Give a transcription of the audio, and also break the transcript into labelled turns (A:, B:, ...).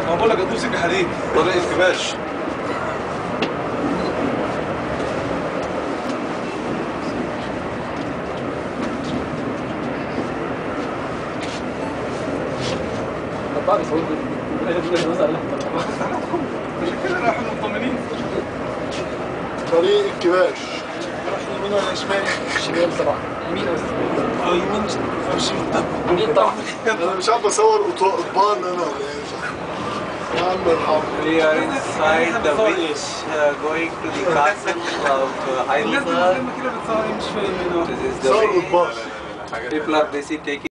A: ما بقول لك ادوس سكه حديد طريق الكباش
B: طبعا يسوي
A: عشان كده رايحين مطمنين
C: طريق الكباش
A: راح يمين ولا شمال
B: شمال طبعا يمين او شمال
A: اه يمين امشي
B: يمين طبعا
C: انا مش عارف اصور قضبان انا ولا ايه مش عارف يا عم ارحمني
D: We are inside the village uh, going to the castle of uh,
A: الناس
D: Hyderabad.
A: لما كده بتصور مش فاهم
D: This is the
C: صور
D: way
C: قضبان
D: people are busy taking